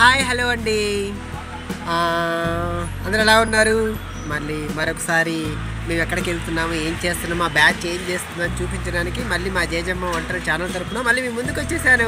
Hi hello అండి ఆ, అందరూ ఎలా ఉన్నారు మళ్ళీ మరొకసారి మేము ఎక్కడికి వెళ్తున్నాము ఏం చేస్తున్నాము మా బ్యాచ్ ఏం చేస్తుందని చూపించడానికి మళ్ళీ మా జేజమ్మ ఒంటరి ఛానల్ తరపున మళ్ళీ మీ ముందుకు వచ్చేసాను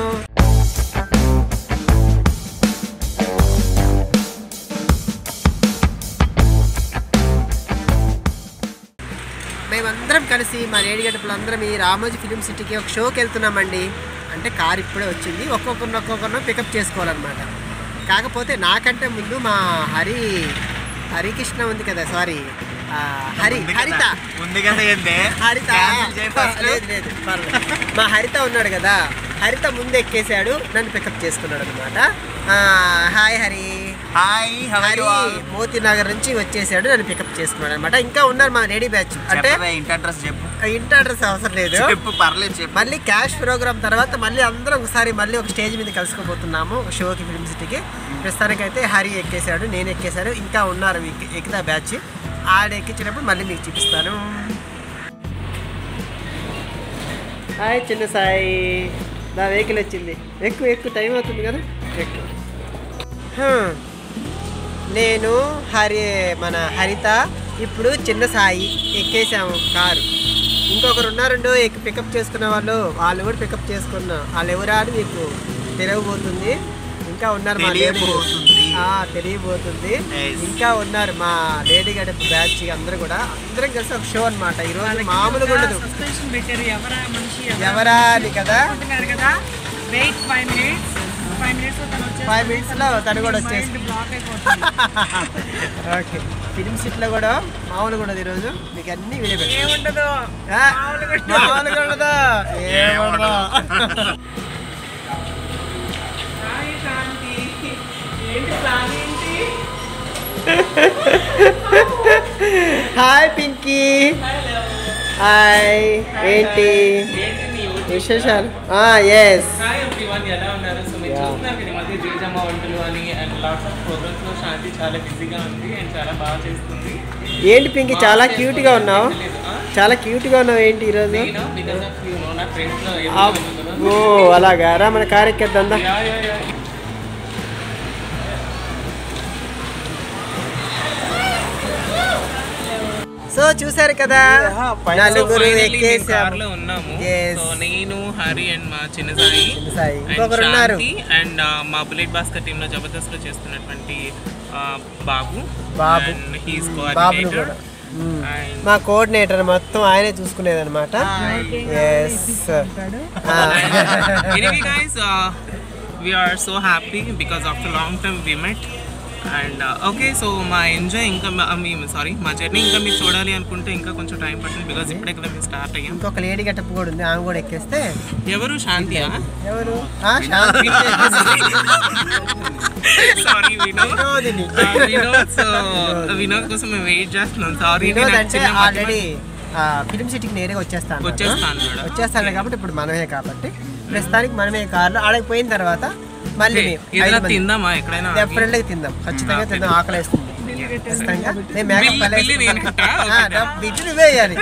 మేమందరం కలిసి మా లేడిగడ్డపులందరం ఈ రామోజీ ఫిలిం సిటీకి ఒక షోకి వెళ్తున్నామండి అంటే కార్ ఇప్పుడే వచ్చింది ఒక్కొక్కరిని ఒక్కొక్కరిని పికప్ చేసుకోవాలన్నమాట కాకపోతే నాకంటే ముందు మా హరి హరికృష్ణ ఉంది కదా సారీ హరి ఉంది కదా. హరిత ఉంది కదా ఏంది హరిత Cancel చేయి first. లేదు లేదు పర్లేదు. మా హరిత ఉన్నాడు కదా హరిత ముందు ఎక్కేశాడు నన్ను పికప్ చేసుకున్నాడు అనమాట hi Hari hi how are Hari you all Moti Nagar నుంచి వచ్చేసాడు నన్ను పికప్ చేసుకున్నాడు అనమాట ఇంకా ఉన్నారు మా లేడీ బ్యాచ్ అంటే చెప్పవే ఇంటి అడ్రస్ చెప్పు ఇంటి అడ్రస్ అవసరం లేదు చెప్పు పర్లేదు చెప్పు మళ్ళీ క్యాష్ ప్రోగ్రామ్ తర్వాత మళ్ళీ అందరం ఒకసారి మళ్ళీ ఒక స్టేజ్ మీద కలుసుకోబోతున్నాము ఒక షోకి ఫిల్మ్ సిటీకి ప్రస్తుతానికైతే హరి ఎక్కేశాడు నేను ఎక్కేశాడు ఇంకా ఉన్నారు ఎక్కి- ఎక్కిన బ్యాచ్ ఆడ ఎక్కించినప్పుడు మళ్ళీ మీకు చూపిస్తాను హాయ్ చిన్న సాయి నా వెహికల్ వచ్చింది ఎక్కువ ఎక్కువ టైం అవుతుంది కదా ఎక్కువ హ్మ్. నేను హరి మన హరిత ఇప్పుడు చిన్న సాయి ఎక్కేసాము కారు ఇంకొకరు ఉన్నారండు ఎక్కి పికప్ చేసుకున్న వాళ్ళు వాళ్ళు కూడా పికప్ చేసుకున్నాం వాళ్ళు ఎవరా అని మీకు తెలియబోతుంది ఇంకా ఉన్నారు మా లేడీ తెలియబోతుంది. ఆ, తెలియబోతుంది Yes. ఇంకా ఉన్నారు మా లేడీ గడప బ్యాచ్ అందరూ కూడా అందరం కలిసి ఒక షో అనమాట ఈరోజు మామూలుగా ఉండదు సస్పెన్షన్ పెట్టారు ఎవరా మనిషి ఎవరా అని కదా అనుకుంటున్నారు కదా wait five minutes five minutes తను వచ్చేసి ఫైవ్ మినిట్స్ లో తను కూడా వచ్చేసి మైండ్ బ్లాక్ అయిపోతుంది ఓకే ఫిలిం సిటీలో కూడా మామూలుగా ఉండదు ఈరోజు మీకు అన్ని వీడియో పెడతాను. ఏముండదు ఆ, మామూలుగా ఉండదు. మామూలుగా ఉండదు ఏముండదు హాయ్ శాంతి ఏంటి ప్లాన్ ఏంటి హాయ్ పింకీ హాయ్ ఏంటి ఏంటి నీ ఊరు? విశేషాలు ఎస్ హాయ్ ఎవ్రీవన్ ఎలా ఉన్నారు సో మీరు Yeah. చూస్తున్నారు కదా ఈ మధ్య జేజమ్మ వంటలు అని అండ్ లాట్స్ ఆఫ్ ప్రోగ్రామ్స్ లో శాంతి చాలా బిజీగా ఉంది అండ్ చాలా బాగా చేస్తుంది ఏంటి పింకీ చాలా క్యూట్ గా ఉన్నావు తెలియదు, ఆ? చాలా క్యూట్ గా ఉన్నావు ఏంటి ఈరోజు నేను బికాస్ ఆఫ్ యూ నో నా ఫ్రెండ్స్ లో అబ్బో అలాగా రా మన కారు ఎక్కేద్దా యా యా యా సో చూసారు కదా నలుగురు ఎక్కేసాము కార్లో ఉన్నాము Yes. సో నేను హరి అండ్ మా చిన్న సాయి సాయి and ఇంకొకరు ఉన్నారు శాంతి అండ్ మా బుల్లెట్ భాస్కర్ టీమ్ లో జబర్దస్త్ లో చేస్తున్నటువంటి ఆ, బాబు బాబు. అండ్ హీస్ బాబును కోఆర్డినేటర్ కూడా మ్మ్. అండ్ మా కోఆర్డినేటర్ మొత్తం ఆయనే చూసుకునేది అనమాట yes anyway guys uh, we are so happy because after long time we met and okay so మా ఎంజాయ్ ఇంకా మేము సారీ మా జర్నీ ఇంకా మీరు చూడాలి అనుకుంటే ఇంకా కొంచెం టైం పడుతుంది బికాజ్ ఇప్పుడే కదా మేము స్టార్ట్ అయ్యాం ఇంకొక లేడీ గట్టపు కూడా ఉంది ఆమె కూడా ఎక్కేస్తే ఎవరు శాంతియా ఎవరు ఆ, శాంతి సారీ వినోద్ వినోదిని. వినోద్ సో వినోద్ కోసం మేము వెయిట్ చేస్తున్నాం సారీ వినోద్ అంటే ఆల్రెడీ ఫిలిం సిటీకి నేరుగా వచ్చేస్తాను వచ్చేస్తాను కూడా. వచ్చేస్తాను కాబట్టి ఇప్పుడు మనమే కాబట్టి ప్రస్తుతానికి మనమే కార్లో ఆడకి పోయిన తర్వాత మళ్ళీ ఏదైనా తిందామా ఎక్కడైనా ఆగి? డెఫినెట్ గా తిందాం ఖచ్చితంగా తిందాం ఆకలి వేస్తుంది ఖచ్చితంగా నేను మేకప్ బిల్లు- పల్లె బిల్లు నేను కట్టా? ఆ, నా బిల్లు నువ్వే వేయాలి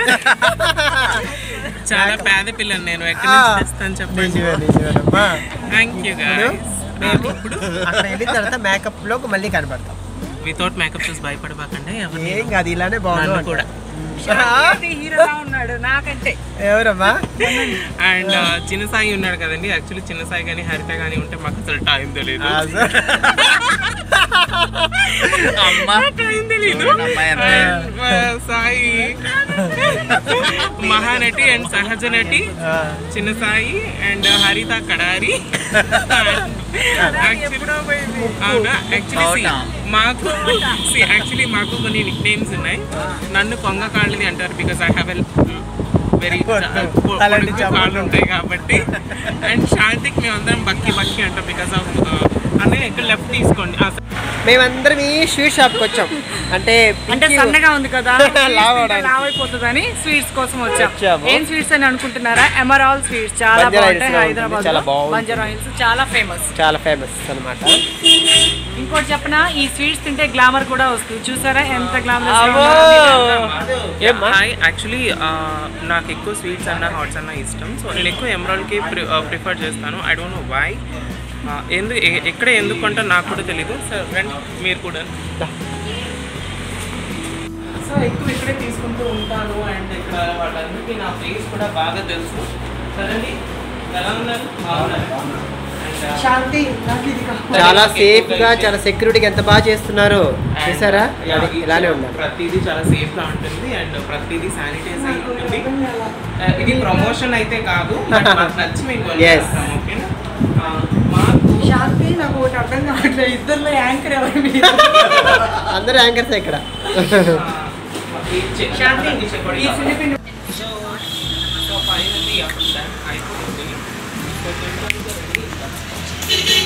చాలా పేద పిల్లని నేను ఎక్కడి నుంచి తెస్తాను చెప్పండి నిజమే, నిజమేనమ్మా. థ్యాంక్ యూ ఇప్పుడు గాయస్ మేము ఇప్పుడు అక్కడ వెళ్ళిన తర్వాత మేకప్ లోకి మళ్ళీ కనపడతాం వితౌట్ మేకప్ చూసి భయపడబాకండి ఎవరిని ఏం కాదు ఇలానే బాగుంది నన్ను కూడా హీరోలా ఉన్నాడు నాకంటే ఎవరమ్మా అండ్ చిన్న సాయి ఉన్నాడు కదండి యాక్చువల్లీ చిన్న సాయి కానీ హరిత కానీ ఉంటే మాకు అసలు టైం తెలియదు ఆ, సార్. అమ్మా టైం తెలియదు చూడండి అమ్మాయి ఎంత And, మా సాయి మహానటి అండ్ సహజ నటి ఆ, చిన్న సాయి అండ్ హరిత కడారి ఎప్పుడో పోయింది అవునా యాక్చువల్లీ అవునా? మాకు యాక్చువల్లీ మాకు కొన్ని నిక్ నేమ్స్ ఉన్నాయి నన్ను కొంగ కాళ్ళది అంటారు బికాస్ ఐ హ్యావ్ వెరీ అలాంటి చెప్పండి. కాళ్ళు ఉంటాయి కాబట్టి అండ్ శాంతికి మేమందరం బక్కి బక్కి అంటాం బికాస్ ఆఫ్ అన్నయ్య ఇక్కడ లెఫ్ట్ తీసుకోండి ఆ, మేమందరం ఈ స్వీట్ షాప్కి వచ్చాం అంటే అంటే పింకీ- సన్నగా ఉంది కదా లావు అవడానికి. లావ్ అయిపోతుందని స్వీట్స్ కోసం వచ్చాం వచ్చాము. ఏం స్వీట్స్ అని అనుకుంటున్నారా ఎమరాల్ స్వీట్స్ చాలా బంజారా బాగుంటాయి హిల్స్లో ఉంటుంది, హైదరాబాద్ చాలా బాగుంటుంది. బంజారా హిల్స్ చాలా ఫేమస్ చాలా ఫేమస్ అన్నమాట ఇంకోటి చెప్పనా ఈ స్వీట్స్ తింటే గ్లామర్ కూడా వస్తుంది చూసారా ఎంత గ్లామర్ అబ్బో! ఏమ్మా? హాయ్ యాక్చువల్లీ నాకు ఎక్కువ స్వీట్స్ అన్న హాట్స్ అన్న ఇష్టం సో నేను ఎక్కువ ఎమరాల్డ్కి ప్రిఫర్ చేస్తాను ఐ డోంట్ నో వై ఆ, ఎందు ఎ- ఎక్కడ ఎందుకు కొంటారు నాకు కూడా తెలీదు సార్ రండి మీరు కూడా సో ఎక్కువ ఇక్కడే తీసుకుంటూ ఉంటాను అండ్ ఇక్కడ వాళ్ళందరికీ నా ఫేస్ కూడా బాగా తెలుసు సరేండి ఎలా ఉన్నారు బాగున్నారు And, uh, శాంతి నాకు ఇది కావాలి. చాలా సేఫ్ గా చాలా సెక్యూరిటీగా ఎంత బాగా చేస్తున్నారు చూసారా Yeah, అది ఇలానే ఉన్నారు ప్రతిదీ చాలా సేఫ్ గా ఉంటుంది అండ్ ప్రతిదీ శానిటైజ్ అయి ఉంటుంది Uh, ఇది ప్రమోషన్ అయితే కాదు but మాకు నచ్చి మేము Yes. కొనేస్తాం, ఓకేనా? Uh, మాకు శాంతి నాకు ఒకటి అర్థం కావట్లేదు ఇద్దరులో యాంకర్ ఎవరు మీరు అందరూ యాంకర్స్ ఇక్కడ ఈ చె- శాంతి ఈ చెప్పండి. ఈ ఫిలిపిన్ సో సో ఫైనల్లీ అప్పుడు దాన్ అయిపోతుంది సో తింటానికి ready ఇంకా.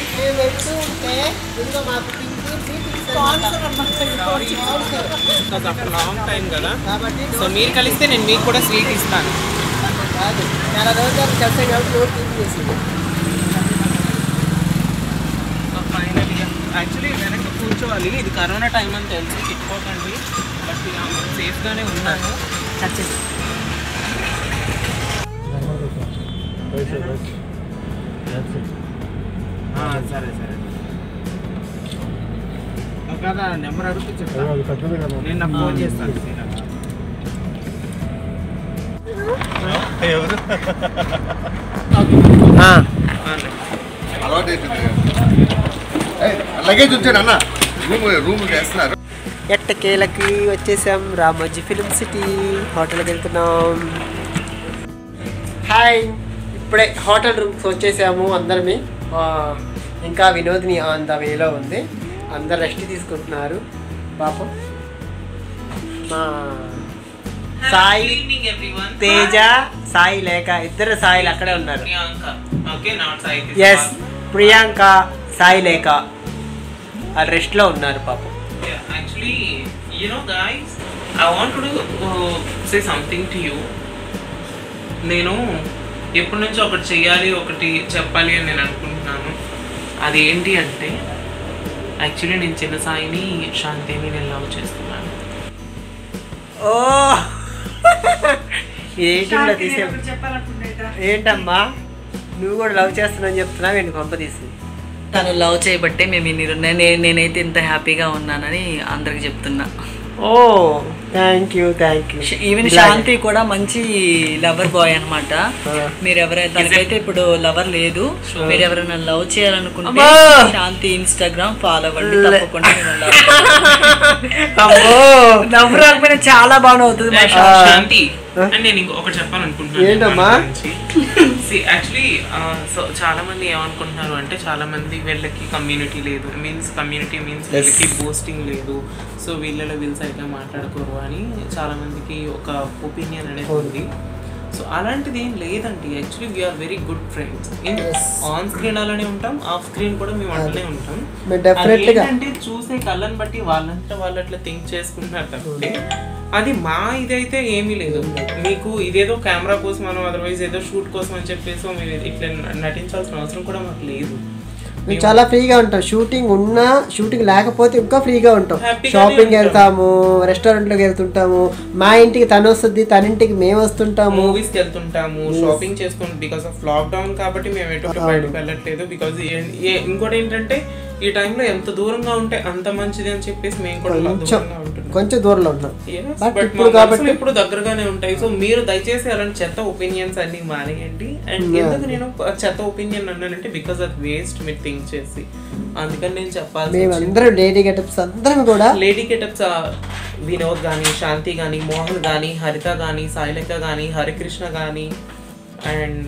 Because after long time కదా సో మీరు కలిస్తే నేను మీకు కూడా స్వీట్ ఇస్తాను చాలా రోజులు కలిసాం కాబట్టి నోట్ తీసేసింది సో ఫైనల్లీ యాక్చువల్లీ వెనక్కి కూర్చోవాలి ఇది కరోనా టైం అని తెలుసు తిట్టుకోకండి బట్ సేఫ్గానే ఉన్నాను ఆ, సరే సరే కదా నెంబర్ అడిగితే చెప్తాను నేను నాకు ఫోన్ చేస్తాను ఎవరు ఆ, అలవాటు లగేజ్ ఉంచాడు అన్న రూమ్ రూమ్ వేస్తున్నారు ఎట్టకేలకి వచ్చేసాం రామోజీ ఫిలిం సిటీ హోటల్కి వెళ్తున్నాం హాయ్ ఇప్పుడే హోటల్ రూమ్కి వచ్చేసాము అందరమే ఆ, ఇంకా వినోదిని ఆన్ ద వేలో ఉంది అందరు రెస్ట్ తీసుకుంటున్నారు పాపం మా సాయి తేజ సాయి లేక ఇద్దరు సాయిలు అక్కడే ఉన్నారు Priyanka okay not Sai yes Priyanka Sai లేక వాళ్ళు రెస్ట్లో ఉన్నారు పాపం actually you know guys I want to say something to you నేను ఎప్పటి నుంచో ఒకటి చెయ్యాలి ఒకటి చెప్పాలి అని నేను అనుకుంటున్నాను అది ఏంటి అంటే యాక్చువల్లీ నేను చిన్న సాయిని శాంతిని నేను లవ్ చేస్తున్నాను ఓ ఏంటిలో తీసే చెప్పాలనుకుంటా ఏంటమ్మా నువ్వు కూడా లవ్ చేస్తున్నావు చెప్తున్నావు ఏంటి పంప తీసి తను లవ్ చేయబట్టే మేము ఇన్ని రో- నేను నేనైతే ఇంత హ్యాపీగా ఉన్నానని అందరికి చెప్తున్నా ఓ thank you thank you even Shanti కూడా మంచి లవర్ బాయ్ అన్నమాట ఆ. మీరు ఎవరైనా తనకైతే ఇప్పుడు లవర్ లేదు మీరు ఎవరైనా లవ్ చేయాలనుకుంటే అమ్మా. శాంతి ఇన్స్టాగ్రామ్ ఫాలో అవ్వండి తప్పకుండా అమ్మో లవ్ రాకపోయినా చాలా బాగా అవుతుంది మా ఆ. శాంతి అండ్ నేను ఇంకొకటి చెప్పాలనుకుంటున్నాను ఏంటమ్మా? యాక్చువల్లీ సో చాలా మంది ఏమనుకుంటున్నారు అంటే చాలా మంది వీళ్ళకి కమ్యూనిటీ లేదు మీన్స్ కమ్యూనిటీ మీన్స్ వీళ్ళకి బూస్టింగ్ లేదు సో వీళ్ళలో వీళ్ళు సరిగ్గా మాట్లాడుకోరు అని చాలా మందికి ఒక ఒపీనియన్ అనేది ఉంది సో అలాంటిది ఏం లేదండి actually we are very good friends in on screen అలానే ఉంటాం ఆఫ్ స్క్రీన్ కూడా మేము అట్లనే ఉంటాం మేము definitely గా- అంటే చూసే కళ్ళని బట్టి వాళ్ళంతా వాళ్ళు అట్లా థింక్ చేసుకుంటున్నారు తప్పితే అది మా ఇదైతే ఏమీ లేదు మీకు ఇదేదో కెమెరా కోసం మనం అదర్వైజ్ ఏదో షూట్ కోసం అని చెప్పేసి మీరు ఇట్లా నటించాల్సిన అవసరం కూడా మాకు లేదు మేము చాలా ఫ్రీగా ఉంటాం షూటింగ్ ఉన్నా షూటింగ్ లేకపోతే ఇంకా ఫ్రీగా ఉంటాం Happy గానే షాపింగ్ ఉంటాం. వెళ్తాము రెస్టారెంట్లోకి వెళ్తుంటాము మా ఇంటికి తను వస్తుంది తన ఇంటికి మేము వస్తుంటాము మూవీస్ కి వెళ్తుంటాము షాపింగ్ చేస్తుంటాం బికాస్ ఆఫ్ లాక్డౌన్ కాబట్టి మేము ఎటు బయటకు వెళ్ళట్లేదు బికాస్ ఇంకోటి ఏంటంటే ఈ టైంలో ఎంత దూరంగా ఉంటే అంత మంచిది అని చెప్పేసి మేము కూడా కొంచెం దూరంగా ఉంటున్నాం కొంచెం దూరంలో ఉంటున్నాం Yes, బట్ but ఇప్పుడు మా కాబట్టి మనసులు ఎప్పుడు దగ్గరగానే ఉంటాయి సో మీరు దయచేసి అలాంటి చెత్త ఒపీనియన్స్ అన్ని మానేయండి అండ్ Yeah. ఎందుకు నేను ప- చెత్త ఒపీనియన్ అన్నానంటే బికాస్ ఆఫ్ వేస్ట్ మీరు థింక్ చేసి అందుకని నేను చెప్పాల్సి మేమందరం లేడీ గెటప్స్ అందరం కూడా లేడీ గెటప్స్ వినోద్ కానీ శాంతి కానీ మోహన్ కానీ హరిత కానీ సాయిలక కానీ హరికృష్ణ కానీ అండ్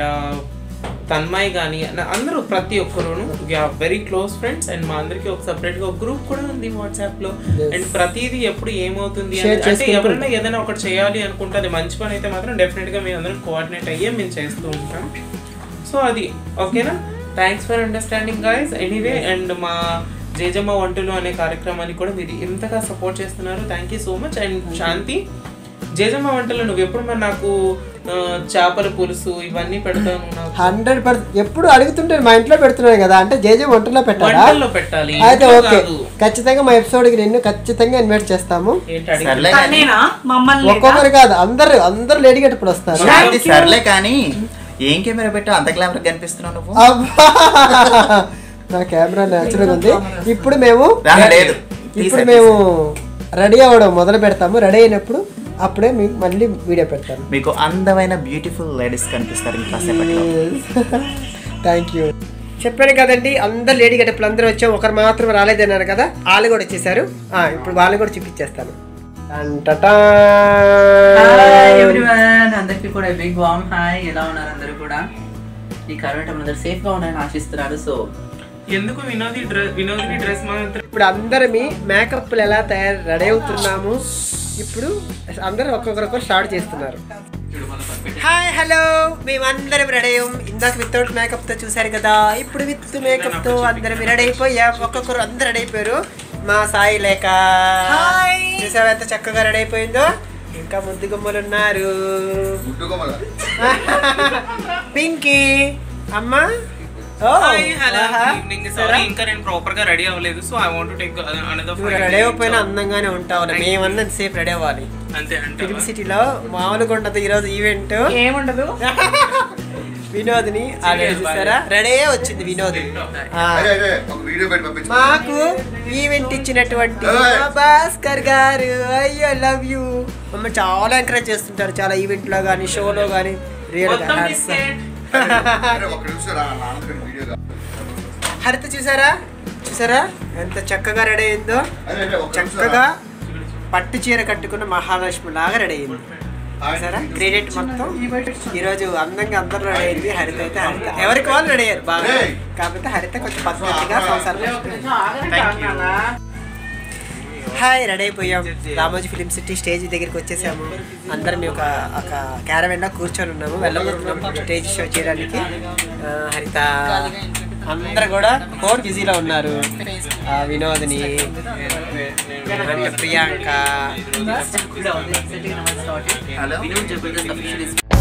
తన్మయ్ కానీ అందరూ ప్రతి ఒక్కరును వెరీ క్లోజ్ ఫ్రెండ్స్ అండ్ మా అందరికి ఒక separate గా ఒక గ్రూప్ కూడా ఉంది వాట్సాప్ లో అండ్ ప్రతిదీ ఎప్పుడు ఏమవుతుంది Share అనేది- అంటే చేసుకుంటూ ఎవరైనా ఏదైనా ఒకటి చేయాలి అనుకుంటే అది మంచి పని అయితే మాత్రం డెఫినెట్ గా మేము అందరం కోఆర్డినేట్ అయ్యే మేము చేస్తూ ఉంటాం సో అది ఓకేనా thanks for understanding guys anyway and మా జేజమ్మ వంటలు అనే కార్యక్రమాన్ని కూడా మీరు ఇంతగా సపోర్ట్ చేస్తున్నారు thank you so much and Shanti Jejamma Vantalu నువ్వు ఎప్పుడు మరి నాకు ఆ, చేపల పులుసు ఇవన్నీ పెడతాను నాకు హండ్రెడ్ పర్సెంట్ ఎప్పుడు అడుగుతుంటే మా ఇంట్లో పెడుతున్నాను కదా అంటే జేజే వంటలో పెట్టారా వంటల్లో పెట్టాలి అయితే ఇంట్లో ఓకే కాదు. ఖచ్చితంగా మా ఎపిసోడ్కి నిన్ను ఖచ్చితంగా ఇన్వైట్ చేస్తాము సర్లే ఏంటి అడిగి కానీ నేనా మమ్మల్ని లేదా? ఒక్కొక్కరు కాదు అందరు అందరు లేడీ గెటప్పుడు వస్తారు శాంతి సర్లే కానీ ఏం కెమెరా పెట్టా అంత గ్లామర్ కనిపిస్తున్నావు నువ్వు అబ్బా! నా కెమెరా న్యాచురల్ ఉంది ఇప్పుడు మేము రా, లేదు. ఇప్పుడు తీసే, మేము రెడీ అవ్వడం మొదలు పెడతాము రెడీ అయినప్పుడు అప్పుడే మీకు మళ్ళీ వీడియో పెడతాను మీకు అందమైన బ్యూటిఫుల్ లేడీస్ కనిపిస్తారు ఇంకా కాసేపట్లో థ్యాంక్ యూ చెప్పాను కదండి అందరు లేడీ గడపలు అందరూ వచ్చాం ఒకరు మాత్రం రాలేదన్నారు కదా వాళ్ళు కూడా వచ్చేసారు ఆ, ఇప్పుడు వాళ్ళని కూడా చూపించేస్తాను టన్ టటాన్. ఎవ్రీవన్ అందరికీ కూడా బిగ్ వామ్ హాయ్ ఎలా ఉన్నారు అందరూ కూడా ఈ కరోనా టైం అందరూ సేఫ్ గా ఉన్నారని ఆశిస్తున్నారు సో ఎందుకు వినోది డ్రెస్ వినోది డ్రెస్ మాత్రం ఇప్పుడు అందరమి మేకప్లు ఎలా తయారు రెడీ అవుతున్నాము ఇప్పుడు అందరూ ఒక్కొక్కరొకరు స్టార్ట్ చేస్తున్నారు హాయ్ హలో మేమందరం రెడీ అయ్యాం ఇందాక వితౌట్ మేకప్ తో చూసారు కదా ఇప్పుడు విత్ మేకప్ తో అందరం రెడీ అయిపోయాం ఒక్కొక్కరు అందరు రెడీ అయిపోయారు మా సాయి లేక చూసావా ఎంత చక్కగా రెడీ అయిపోయిందో ఇంకా ముద్దు గుమ్మలు ఉన్నారు ముట్టుకోమల పింకీ అమ్మా ఓ హలో ఆహా. ఈవినింగ్ సారీ ఇంకా నేను ప్రాపర్ గా రెడీ అవ్వలేదు so I want to take another నువ్వు రెడీ అయిపోయినా అందంగానే ఉంటావు మేమన్నా సేపు రెడీ అవ్వాలి అంతే అంటే ఫిల్మ్ సిటీలో మామూలుగా ఉండదు ఈరోజు ఈవెంట్ ఏముండదు వినోద్ని ఆల్రెడీ చూసారా రెడీ వచ్చింది వినోద్ ఆ, అరే అరే ఒక వీడియో పెట్టి పంపించు మాకు ఈవెంట్ ఇచ్చినటువంటి ఏయ్. మా భాస్కర్ గారు అయ్యో లవ్ యూ మమ్మల్ని చాలా ఎంకరేజ్ చేస్తుంటారు చాలా ఈవెంట్ లో కానీ షోలో కానీ రియల్ మొత్తం biscuit. అరే ఒక నిమిషం రా నాన్నగారి వీడియో కా- హరిత చూసారా చూసారా ఎంత చక్కగా రెడీ అయిందో అరే అరే ఒక నిమిషం చక్కగా రా. పట్టు చీర కట్టుకున్న మహాలక్ష్మి లాగా రెడీ అయింది చూసారా క్రెడిట్ మొత్తం ఈరోజు అందంగా అందరూ రెడీ అయింది హరిత అయితే హరిత ఎవరికి వాళ్ళు రెడీ అయ్యారు బాగా Hey. కాకపోతే హరిత కొంచెం పద్ధతిగా సంసారం థ్యాంక్ యూ హాయ్ రెడీ అయిపోయాం రామోజీ ఫిలిం సిటీ స్టేజ్ దగ్గరికి వచ్చేసాము అందరం మేము ఒక ఒక క్యారవెన్ లో కూర్చొని ఉన్నాము వెళ్ళబోతున్నాం స్టేజ్ షో చేయడానికి ఆ, హరిత అందరు కూడా ఫోన్ బిజీలో ఉన్నారు ఆ, వినోదిని అంటే ప్రియాంక వినోద్ జబర్దస్త్ అఫీషియల్